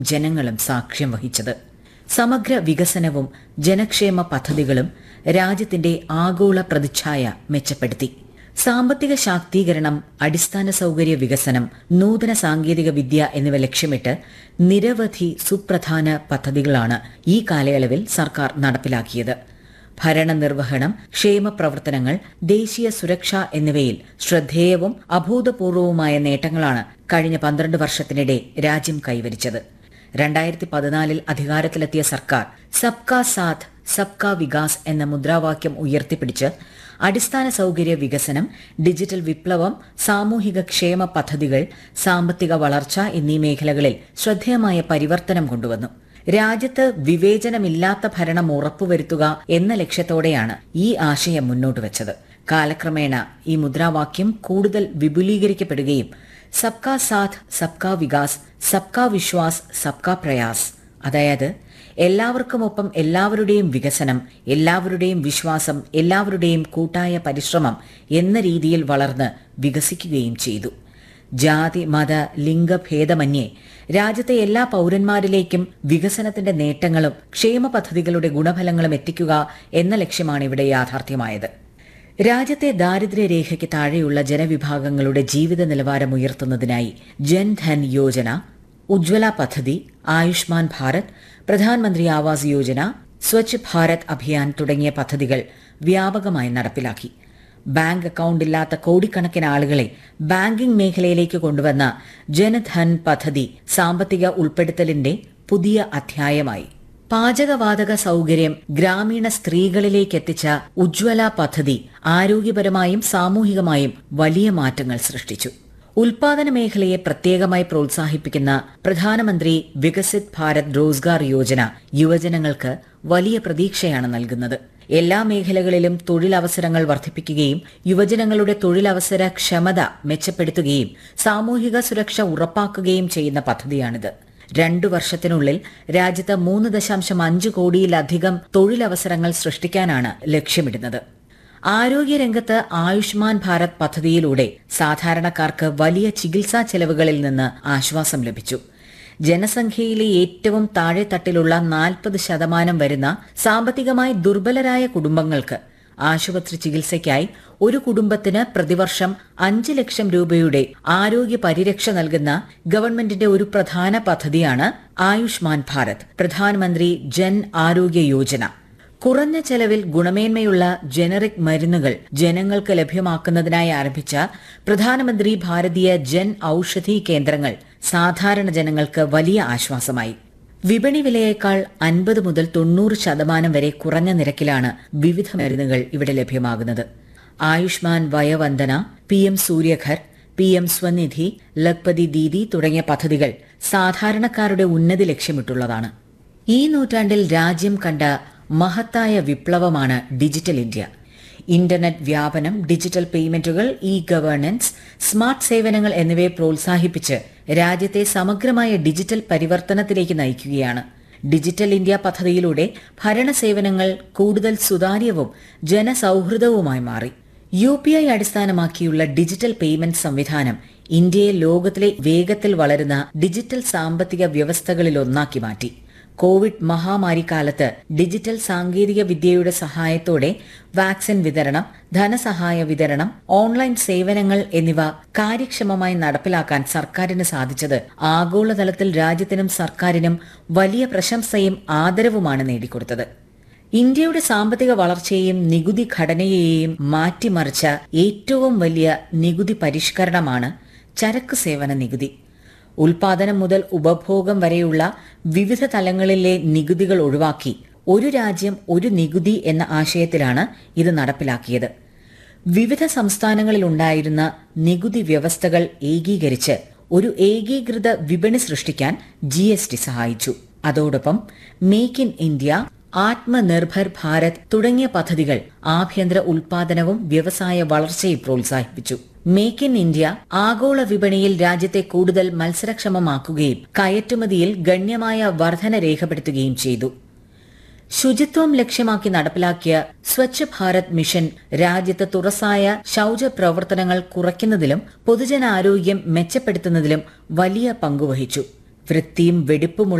ജനങ്ങളും സാക്ഷ്യം വഹിച്ചത് സമഗ്ര വികസനവും ജനക്ഷേമ പദ്ധതികളും രാജ്യത്തിന്റെ ആഗോള പ്രതിച്ഛായ മെച്ചപ്പെടുത്തി സാമ്പത്തിക ശാക്തീകരണം അടിസ്ഥാന സൗകര്യ വികസനം നൂതന സാങ്കേതിക വിദ്യ എന്നിവ ലക്ഷ്യമിട്ട് നിരവധി സുപ്രധാന പദ്ധതികളാണ് ഈ കാലയളവിൽ സർക്കാർ നടപ്പിലാക്കിയത് ഭരണനിർവഹണം ക്ഷേമ പ്രവർത്തനങ്ങൾ ദേശീയ സുരക്ഷ എന്നിവയിൽ ശ്രദ്ധേയവും അഭൂതപൂർവവുമായ നേട്ടങ്ങളാണ് കഴിഞ്ഞ പന്ത്രണ്ട് വർഷത്തിനിടെ രാജ്യം കൈവരിച്ചത് രണ്ടായിരത്തി പതിനാലിൽ അധികാരത്തിലെത്തിയ സർക്കാർ സബ്കാ സാഥ് സബ്കാ വികാസ് എന്ന മുദ്രാവാക്യം ഉയർത്തിപ്പിടിച്ച് അടിസ്ഥാന സൗകര്യ വികസനം ഡിജിറ്റൽ വിപ്ലവം സാമൂഹിക ക്ഷേമ പദ്ധതികൾ സാമ്പത്തിക വളർച്ച എന്നീ മേഖലകളിൽ ശ്രദ്ധേയമായ പരിവർത്തനം കൊണ്ടുവന്നു രാജ്യത്ത് വിവേചനമില്ലാത്ത ഭരണം ഉറപ്പുവരുത്തുക എന്ന ലക്ഷ്യത്തോടെയാണ് ഈ ആശയം മുന്നോട്ട് വച്ചത് കാലക്രമേണ ഈ മുദ്രാവാക്യം കൂടുതൽ വിപുലീകരിക്കപ്പെടുകയും സബ്കാ സാഥ് സബ്കാ വികാസ് സബ്കാ വിശ്വാസ് സബ്കാ പ്രയാസ് അതായത് എല്ലാവർക്കുമൊപ്പം എല്ലാവരുടെയും വികസനം എല്ലാവരുടെയും വിശ്വാസം എല്ലാവരുടെയും കൂട്ടായ പരിശ്രമം എന്ന രീതിയിൽ വളർന്ന് വികസിക്കുകയും ചെയ്തു ജാതി മത ലിംഗഭേദമന്യേ രാജ്യത്തെ എല്ലാ പൌരന്മാരിലേക്കും വികസനത്തിന്റെ നേട്ടങ്ങളും ക്ഷേമ പദ്ധതികളുടെ ഗുണഫലങ്ങളും എത്തിക്കുക എന്ന ലക്ഷ്യമാണ് ഇവിടെ യാഥാർത്ഥ്യമായത് രാജ്യത്തെ ദാരിദ്ര്യരേഖയ്ക്ക് താഴെയുള്ള ജനവിഭാഗങ്ങളുടെ ജീവിത നിലവാരം ഉയർത്തുന്നതിനായി ജൻധൻ യോജന ഉജ്ജ്വല പദ്ധതി ആയുഷ്മാൻ ഭാരത് പ്രധാനമന്ത്രി ആവാസ് യോജന സ്വച്ഛ് ഭാരത് അഭിയാൻ തുടങ്ങിയ പദ്ധതികൾ വ്യാപകമായി നടപ്പിലാക്കി ബാങ്ക് അക്കൌണ്ട് ഇല്ലാത്ത കോടിക്കണക്കിന് ആളുകളെ ബാങ്കിംഗ് മേഖലയിലേക്ക് കൊണ്ടുവന്ന ജനധൻ പദ്ധതി സാമ്പത്തിക ഉൾപ്പെടുത്തലിന്റെ പുതിയ അധ്യായമായി പാചകവാതക സൗകര്യം ഗ്രാമീണ സ്ത്രീകളിലേക്ക് എത്തിച്ച ഉജ്ജ്വല പദ്ധതി ആരോഗ്യപരമായും സാമൂഹികമായും വലിയ മാറ്റങ്ങൾ സൃഷ്ടിച്ചു ഉൽപാദന മേഖലയെ പ്രത്യേകമായി പ്രോത്സാഹിപ്പിക്കുന്ന പ്രധാനമന്ത്രി വികസിത് ഭാരത് റോസ്ഗാർ യോജന യുവജനങ്ങൾക്ക് വലിയ പ്രതീക്ഷയാണ് നൽകുന്നത് എല്ലാ മേഖലകളിലും തൊഴിലവസരങ്ങൾ വർദ്ധിപ്പിക്കുകയും യുവജനങ്ങളുടെ തൊഴിലവസര ക്ഷമത മെച്ചപ്പെടുത്തുകയും സാമൂഹിക സുരക്ഷ ഉറപ്പാക്കുകയും ചെയ്യുന്ന പദ്ധതിയാണിത് രണ്ടു വർഷത്തിനുള്ളിൽ രാജ്യത്ത് മൂന്ന് ദശാംശം അഞ്ച് കോടിയിലധികം തൊഴിലവസരങ്ങൾ സൃഷ്ടിക്കാനാണ് ലക്ഷ്യമിടുന്നത് ആരോഗ്യരംഗത്ത് ആയുഷ്മാൻ ഭാരത് പദ്ധതിയിലൂടെ സാധാരണക്കാർക്ക് വലിയ ചികിത്സാ ചെലവുകളിൽ നിന്ന് ആശ്വാസം ലഭിച്ചു ജനസംഖ്യയിലെ ഏറ്റവും താഴെത്തട്ടിലുള്ള നാൽപ്പത് ശതമാനം വരുന്ന സാമ്പത്തികമായി ദുർബലരായ കുടുംബങ്ങൾക്ക് ആശുപത്രി ചികിത്സയ്ക്കായി ഒരു കുടുംബത്തിന് പ്രതിവർഷം അഞ്ച് ലക്ഷം രൂപയുടെ ആരോഗ്യ പരിരക്ഷ നൽകുന്ന ഗവൺമെന്റിന്റെ ഒരു പ്രധാന പദ്ധതിയാണ് ആയുഷ്മാൻ ഭാരത് പ്രധാനമന്ത്രി ജൻ ആരോഗ്യ യോജന കുറഞ്ഞ ചെലവിൽ ഗുണമേന്മയുള്ള ജനറിക് മരുന്നുകൾ ജനങ്ങൾക്ക് ലഭ്യമാക്കുന്നതിനായി ആരംഭിച്ച പ്രധാനമന്ത്രി ഭാരതീയ ജൻ ഔഷധി കേന്ദ്രങ്ങൾ സാധാരണ ജനങ്ങൾക്ക് വലിയ ആശ്വാസമായി വിപണി വിലയേക്കാൾ അൻപത് മുതൽ തൊണ്ണൂറ് ശതമാനം വരെ കുറഞ്ഞ നിരക്കിലാണ് വിവിധ മരുന്നുകൾ ഇവിടെ ലഭ്യമാകുന്നത് Ayushman Vayavandana P M Suryaghar P M Svanidhi Lakhpati Didi തുടങ്ങിയ പദ്ധതികൾ സാധാരണക്കാരുടെ ഉന്നതി ലക്ഷ്യമിട്ടുള്ളതാണ് ഈ നൂറ്റാണ്ടിൽ രാജ്യം കണ്ട മഹത്തായ വിപ്ലവമാണ് ഡിജിറ്റൽ ഇന്ത്യ ഇന്റർനെറ്റ് വ്യാപനം ഡിജിറ്റൽ പേയ്മെന്റുകൾ ഇ ഗവേണൻസ് സ്മാർട്ട് സേവനങ്ങൾ എന്നിവയെ പ്രോത്സാഹിപ്പിച്ച് രാജ്യത്തെ സമഗ്രമായ ഡിജിറ്റൽ പരിവർത്തനത്തിലേക്ക് നയിക്കുകയാണ് ഡിജിറ്റൽ ഇന്ത്യ പദ്ധതിയിലൂടെ ഭരണസേവനങ്ങൾ കൂടുതൽ സുതാര്യവും ജനസൌഹൃദവുമായി മാറി യു പി ഐ അടിസ്ഥാനമാക്കിയുള്ള ഡിജിറ്റൽ പേയ്മെന്റ് സംവിധാനം ഇന്ത്യയെ ലോകത്തിലെ വേഗത്തിൽ വളരുന്ന ഡിജിറ്റൽ സാമ്പത്തിക വ്യവസ്ഥകളിലൊന്നാക്കി മാറ്റി കോവിഡ് മഹാമാരി കാലത്ത് ഡിജിറ്റൽ സാങ്കേതിക വിദ്യയുടെ സഹായത്തോടെ വാക്സിൻ വിതരണം ധനസഹായ വിതരണം ഓൺലൈൻ സേവനങ്ങൾ എന്നിവ കാര്യക്ഷമമായി നടപ്പിലാക്കാൻ സർക്കാരിന് സാധിച്ചത് ആഗോളതലത്തിൽ രാജ്യത്തിനും സർക്കാരിനും വലിയ പ്രശംസയും ആദരവുമാണ് നേടിക്കൊടുത്തത് ഇന്ത്യയുടെ സാമ്പത്തിക വളർച്ചയെയും നികുതി ഘടനയെയും മാറ്റിമറിച്ച ഏറ്റവും വലിയ നികുതി പരിഷ്കരണമാണ് ചരക്ക് സേവന നികുതി ഉൽപാദനം മുതൽ ഉപഭോഗം വരെയുള്ള വിവിധ തലങ്ങളിലെ നികുതികൾ ഒഴിവാക്കി ഒരു രാജ്യം ഒരു നികുതി എന്ന ആശയത്തിലാണ് ഇത് നടപ്പിലാക്കിയത് വിവിധ സംസ്ഥാനങ്ങളിലുണ്ടായിരുന്ന നികുതി വ്യവസ്ഥകൾ ഏകീകരിച്ച് ഒരു ഏകീകൃത വിപണി സൃഷ്ടിക്കാൻ ജി സഹായിച്ചു അതോടൊപ്പം make in India Atmanirbhar Bharat തുടങ്ങിയ പദ്ധതികൾ ആഭ്യന്തര ഉൽപാദനവും വ്യവസായ വളർച്ചയും പ്രോത്സാഹിപ്പിച്ചു മേക്ക് ഇൻ ഇന്ത്യ ആഗോള വിപണിയിൽ രാജ്യത്തെ കൂടുതൽ മത്സരക്ഷമമാക്കുകയും കയറ്റുമതിയിൽ ഗണ്യമായ വർധന രേഖപ്പെടുത്തുകയും ചെയ്തു ശുചിത്വം ലക്ഷ്യമാക്കി നടപ്പിലാക്കിയ സ്വച്ഛ് ഭാരത് മിഷൻ രാജ്യത്ത് തുറസായ ശൌച പ്രവർത്തനങ്ങൾ കുറയ്ക്കുന്നതിലും പൊതുജനാരോഗ്യം മെച്ചപ്പെടുത്തുന്നതിലും വലിയ പങ്കുവഹിച്ചു വൃത്തിയും വെടിപ്പുമുള്ള